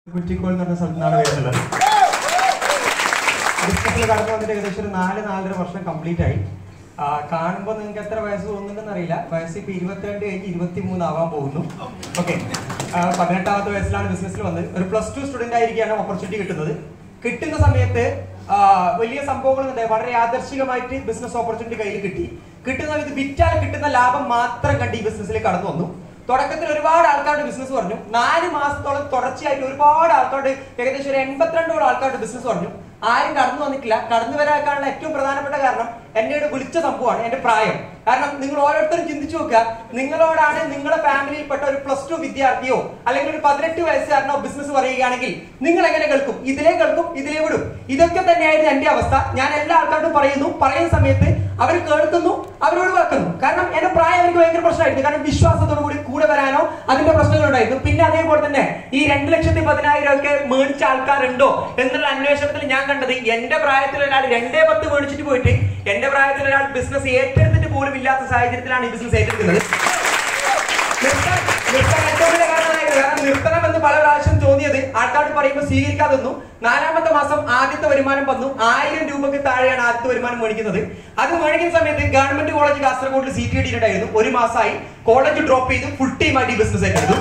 കുറ്റിക്കോൾ എന്ന് പറഞ്ഞ സ്ഥലത്താണ് വരുന്നത് ബിസിനസ്സിൽ കടന്നു വന്നിട്ട് ഏകദേശം ഒരു നാല് നാലര വർഷം കംപ്ലീറ്റ് ആയി ആ, കാണുമ്പോൾ നിങ്ങൾക്ക് എത്ര വയസ്സ് തോന്നുന്നുണ്ടെന്ന് അറിയില്ല വയസ്സ് ഇപ്പൊ ഇരുപത്തിരണ്ട് കഴിഞ്ഞ് ഇരുപത്തി മൂന്ന് ആവാൻ പോകുന്നു ഓക്കെ പതിനെട്ടാമത്തെ വയസ്സിലാണ് ബിസിനസ്സിൽ വന്നത് ഒരു പ്ലസ് ടു സ്റ്റുഡന്റ് ആയിരിക്കാണ് ഓപ്പർച്യൂണിറ്റി കിട്ടുന്നത് കിട്ടുന്ന സമയത്ത് ആ, വലിയ സംഭവങ്ങളുണ്ട് വളരെ യാദർശികമായിട്ട് ബിസിനസ് ഓപ്പർച്യൂണിറ്റി കയ്യിൽ കിട്ടി കിട്ടുന്ന സമയത്ത് വിറ്റാൽ കിട്ടുന്ന ലാഭം മാത്രം കണ്ട് ഈ ബിസിനസ്സിൽ കടന്നു വന്നു തുടക്കത്തിൽ ഒരുപാട് ആൾക്കാരുടെ ബിസിനസ് പറഞ്ഞു നാല് മാസത്തോളം തുടർച്ചയായിട്ട് ഒരുപാട് ആൾക്കാരുടെ ഏകദേശം ഒരു എൺപത്തിരണ്ടോളം ആൾക്കാരുടെ ബിസിനസ് പറഞ്ഞു ആരും കടന്നു വന്നിട്ടില്ല കടന്നു വരാനുള്ള ഏറ്റവും പ്രധാനപ്പെട്ട കാരണം എന്നോട് വിളിച്ച സംഭവമാണ് എന്റെ പ്രായം കാരണം നിങ്ങൾ ഓരോരുത്തരും ചിന്തിച്ചു നോക്കുക നിങ്ങളോടാണ് നിങ്ങളുടെ ഫാമിലിയിൽപ്പെട്ട ഒരു പ്ലസ് ടു വിദ്യാർത്ഥിയോ അല്ലെങ്കിൽ ഒരു പതിനെട്ട് വയസ്സുകാരനോ ബിസിനസ് പറയുകയാണെങ്കിൽ നിങ്ങൾ എങ്ങനെ കേൾക്കും ഇതിലേ കേൾക്കും ഇതിലേ വിടും ഇതൊക്കെ തന്നെയായിരുന്നു എന്റെ അവസ്ഥ ഞാൻ എല്ലാ ആൾക്കാരോടും പറയുന്നു പറയുന്ന സമയത്ത് അവർ കേൾക്കുന്നു അവരോട് വെക്കുന്നു കാരണം എന്റെ പ്രായം എനിക്ക് ഭയങ്കര പ്രശ്നമായിരുന്നു കാരണം വിശ്വാസത്തോടു കൂടി കൂടെ വരാനോ അതിന്റെ പ്രശ്നങ്ങളുണ്ടായിരുന്നു പിന്നെ അതേപോലെ തന്നെ ഈ രണ്ട് ലക്ഷത്തി പതിനായിരം ഒക്കെ മേടിച്ച ആൾക്കാരുണ്ടോ എന്നുള്ള അന്വേഷണത്തിൽ ഞാൻ കണ്ടത് എന്റെ പ്രായത്തിൽ ഒരാൾ രണ്ടേ പത്ത് മേടിച്ചിട്ട് പോയിട്ട് എന്റെ പ്രായത്തിൽ ഒരാൾ ബിസിനസ് ഏറ്റെടുത്തിട്ട് പോലും ഇല്ലാത്ത സാഹചര്യത്തിലാണ് ഈ ബിസിനസ് ഏറ്റെടുക്കുന്നത് നിർത്താൻ നിർത്താൻ ഏറ്റവും വലിയ കാരണമായിരുന്നു. കാരണം നിർത്തണം എന്ന് പല പ്രാവശ്യം തോന്നിയത് ആൾക്കാരോട് പറയുമ്പോൾ സ്വീകരിക്കാതെ വന്നു നാലാമത്തെ മാസം ആദ്യത്തെ വരുമാനം വന്നു ആയിരം രൂപക്ക് താഴെയാണ് ആദ്യത്തെ വരുമാനം മേടിക്കുന്നത് അത് മേടിക്കുന്ന സമയത്ത് ഗവൺമെന്റ് കോളേജ് കാസർഗോഡ് സീറ്റ് കിട്ടിയിട്ടുണ്ടായിരുന്നു ഒരു മാസമായി കോളേജ് ഡ്രോപ്പ് ചെയ്ത് ഫുൾ ടൈം ആയിട്ട് ഈ ബിസിനസ് ഏറ്റെടുത്തു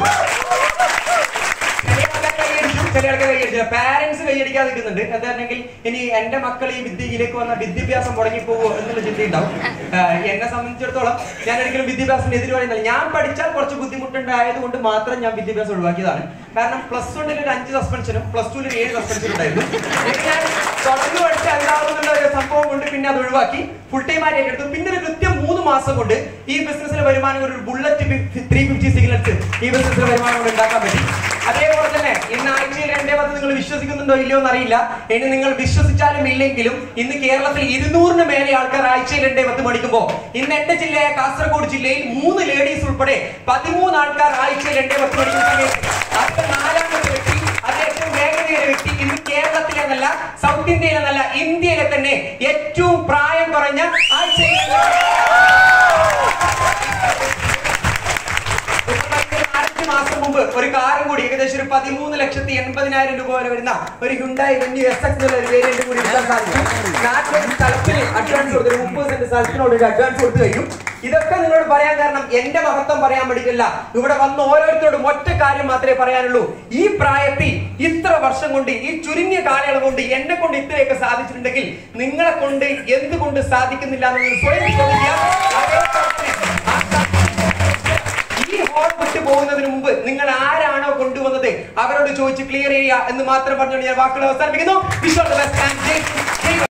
ചില ആൾക്കാർ കൈയടിച്ചു, ചില ആൾക്കാർ കൈയടിച്ചില്ല പാരന്റ്സ് കൈയടിക്കാതെ നിൽക്കുന്നുണ്ട് എന്താണെങ്കിൽ ഇനി എന്റെ മക്കൾ ഈ വിദ്യയിലേക്ക് വന്ന വിദ്യാഭ്യാസം മുടങ്ങി പോകുമോ എന്നുള്ള ചിന്തയുണ്ടാവും ആഹ് എന്നെ സംബന്ധിച്ചിടത്തോളം ഞാൻ ഒരിക്കലും വിദ്യാഭ്യാസത്തിന് എതിര് പറയുന്നില്ല ഞാൻ പഠിച്ചാൽ കുറച്ച് ബുദ്ധിമുട്ടുണ്ടായത് കൊണ്ട് മാത്രം ഞാൻ വിദ്യാഭ്യാസം ഒഴിവാക്കിയതാണ് കാരണം പ്ലസ് വണ്ണിൽ ഒരു അഞ്ച് സസ്പെൻഷനും പ്ലസ് ടുവിൽ ഏഴ് സസ്പെൻഷനും ഉണ്ടായിരുന്നു എന്നിട്ട് ഞാൻ തുടർന്ന് പഠിച്ച എന്താവും എന്നുള്ള ഒരു സംഭവം കൊണ്ട് പിന്നെ അത് ഒഴിവാക്കി ഫുൾ ടൈം ആയിട്ട് ഏറ്റെടുത്തു പിന്നെ ഒരു കൃത്യം മൂന്ന് മാസം കൊണ്ട് ഈ ബിസിനസ്സിലെ വരുമാനം ഒരു ബുള്ളറ്റ് ത്രീ ഫിഫ്റ്റി സിഗ്നൽസ് ഈ ബിസിനസ്സിലെ വരുമാനം കൊണ്ട് ഉണ്ടാക്കാൻ പറ്റി അതേപോലെ തന്നെ ഇന്ന് ആഴ്ചയിൽ രണ്ടേ പത്ത് നിങ്ങൾ വിശ്വസിക്കുന്നുണ്ടോ ഇല്ലയോ എന്നറിയില്ല ഇനി നിങ്ങൾ വിശ്വസിച്ചാലും ഇല്ലെങ്കിലും ഇന്ന് കേരളത്തിൽ ഇരുന്നൂറിന് മേലെ ആൾക്കാർ ആഴ്ചയിൽ രണ്ടേ പത്ത് മണിക്കുമ്പോ ഇന്ന് എന്റെ ജില്ലയായ കാസർഗോഡ് ജില്ലയിൽ മൂന്ന് ലേഡീസ് ഉൾപ്പെടെ പതിമൂന്ന് ആൾക്കാർ ആഴ്ചയിൽ രണ്ടേ പത്ത് മണിക്കുന്ന സമയത്ത് അടുത്ത നാലാമത്തെ വ്യക്തി അത് ഏറ്റവും വേഗതയേറിയ വ്യക്തി ഇന്ന് കേരളത്തിലെ എന്നല്ല സൗത്ത് ഇന്ത്യയിലെ എന്നല്ല ഇന്ത്യയിലെ തന്നെ ഏറ്റവും പ്രായം കുറഞ്ഞ ആഴ്ചയിൽ നാലഞ്ച് മാസം മുമ്പ് ഒരു കാറും കൂടി ഏകദേശം ഒരു പതിമൂന്ന് ലക്ഷത്തി എൺപതിനായിരം രൂപ വരെ വരുന്ന ഒരു ഹുണ്ടായി വെന്യൂ എസ് എക്സ് എന്നുള്ള ഒരു വേരിയന്റ് കൂടി എടുക്കാൻ സാധിക്കും നാട്ടിലെ സ്ഥലത്തിന് അഡ്വാൻസ് കൊടുത്തു ഒരു മുപ്പത് സെന്റ് സ്ഥലത്തിനോട് ഒരു അഡ്വാൻസ് കൊടുത്തു കഴിഞ്ഞു ഇതൊക്കെ നിങ്ങളോട് പറയാൻ കാരണം എന്റെ മഹത്വം പറയാൻ വേണ്ടിയിട്ടില്ല ഇവിടെ വന്ന ഓരോരുത്തരോടും ഒറ്റ കാര്യം മാത്രമേ പറയാനുള്ളൂ ഈ പ്രായത്തിൽ ഇത്ര വർഷം കൊണ്ട് ഈ ചുരുങ്ങിയ കാലയളവ് കൊണ്ട് എന്നെ കൊണ്ട് ഇത്രയൊക്കെ സാധിച്ചിട്ടുണ്ടെങ്കിൽ നിങ്ങളെ കൊണ്ട് എന്തുകൊണ്ട് സാധിക്കുന്നില്ല എന്ന് നിങ്ങൾ സ്വയം ചോദിക്കുക അതേപോലെ തന്നെ ആ ഈ ഹോൾ വിട്ടു പോകുന്നതിന് മുമ്പ് നിങ്ങൾ ആരാണോ കൊണ്ടുവന്നത് അവരോട് ചോദിച്ച് ക്ലിയർ ചെയ്യുക എന്ന് മാത്രം പറഞ്ഞുകൊണ്ട് ഞാൻ വാക്കുകൾ അവസാനിപ്പിക്കുന്നു വിശ്വാസം